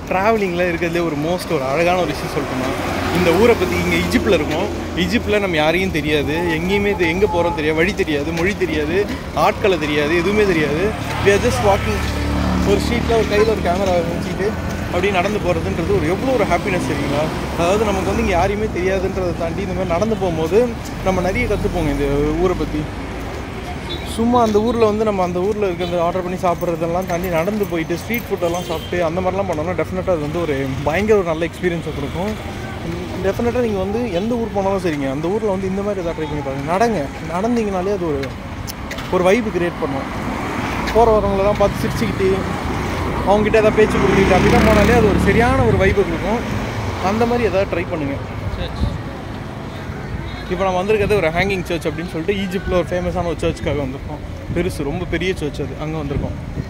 ட்ராவலிங்கில் இருக்கிறதுலே ஒரு மோஸ்ட் ஒரு அழகான ஒரு விஷயம் சொல்லணும்னா இந்த ஊரை பற்றி இங்கே ஈஜிப்டில் இருக்கோம் ஈஜிப்டில் நம்ம யாரையும் தெரியாது எங்கேயுமே தெ- எங்கே போகிறோம் தெரியாது வழி தெரியாது மொழி தெரியாது ஆட்களை தெரியாது எதுவுமே தெரியாது we are just வாக்கிங் ஒரு ஸ்ட்ரீட்டில் ஒரு கையில் ஒரு கேமரா வச்சுக்கிட்டு அப்படியே நடந்து போகிறதுன்றது ஒரு எவ்வளோ ஒரு ஹாப்பினஸ் தெரியுங்களா அதாவது நமக்கு வந்து இங்கே யாரையுமே தெரியாதுன்றதை தாண்டி இந்த மாதிரி நடந்து போகும்போது நம்ம நிறைய கற்றுப்போங்க இந்த ஊரை பற்றி சும்மா அந்த ஊரில் வந்து நம்ம அந்த ஊரில் இருக்கிறது ஆர்டர் பண்ணி சாப்பிட்றதெல்லாம் தாண்டி நடந்து போயிட்டு ஸ்ட்ரீட் ஃபுட்டெல்லாம் சாப்பிட்டு அந்த மாதிரிலாம் பண்ணோம்னா டெஃபினட்டாக அது வந்து ஒரு பயங்கர ஒரு நல்ல எக்ஸ்பீரியன்ஸை கொடுக்கும் டெஃபினட்டாக நீங்கள் வந்து எந்த ஊர் போனாலும் சரிங்க அந்த ஊரில் வந்து இந்த மாதிரி எதாவது ட்ரை பண்ணி பாருங்க நடங்க நடந்தீங்கனாலே அது ஒரு ஒரு வைப்பு கிரியேட் பண்ணும் போகிற வரவங்களெல்லாம் பார்த்து சிரிச்சுக்கிட்டு அவங்ககிட்ட ஏதாவது பேச்சு கொடுத்துட்டு அப்படிலாம் போனாலே அது ஒரு சரியான ஒரு வைப்பு கொடுக்கும் அந்த மாதிரி ஏதாவது ட்ரை பண்ணுங்கள் இப்போ நம்ம வந்திருக்கிறது ஒரு ஹேங்கிங் சர்ச் அப்படின்னு சொல்லிட்டு ஈஜிப்டில் ஒரு ஃபேமஸான ஒரு சர்ச்சுக்காக வந்திருக்கோம் பெருசு ரொம்ப பெரிய சர்ச் அது அங்கே வந்திருக்கோம்